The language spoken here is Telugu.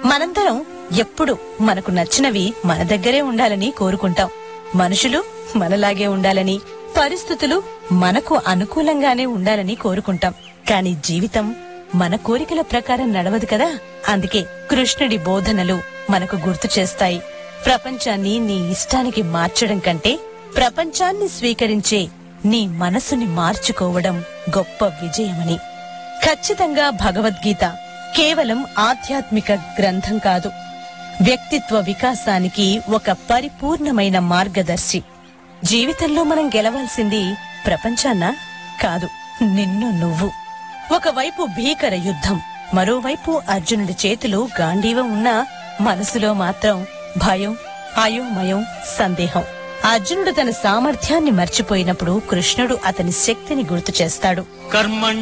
మనందరం ఎప్పుడు మనకు నచ్చినవి మన దగ్గరే ఉండాలని కోరుకుంటాం మనుషులు మనలాగే ఉండాలని పరిస్థితులు మనకు అనుకూలంగానే ఉండాలని కోరుకుంటాం కాని జీవితం మన కోరికల ప్రకారం నడవదు కదా అందుకే కృష్ణుడి బోధనలు మనకు గుర్తు చేస్తాయి ప్రపంచాన్ని నీ ఇష్టానికి మార్చడం కంటే ప్రపంచాన్ని స్వీకరించే నీ మనసుని మార్చుకోవడం గొప్ప విజయమని ఖచ్చితంగా భగవద్గీత కేవలం ఆధ్యాత్మిక గ్రంథం కాదు వ్యక్తిత్వ వికాసానికి ఒక పరిపూర్ణమైన మార్గదర్శి జీవితంలో మనం గెలవాల్సింది ప్రపంచాన్న కాదు నిన్ను నువ్వు ఒకవైపు భీకర యుద్ధం మరోవైపు అర్జునుడి చేతిలో గాంధీవం ఉన్నా మనసులో మాత్రం భయం అయోమయం సందేహం అర్జునుడు తన సామర్థ్యాన్ని మర్చిపోయినప్పుడు కృష్ణుడు అతని శక్తిని గుర్తు చేస్తాడు కర్మ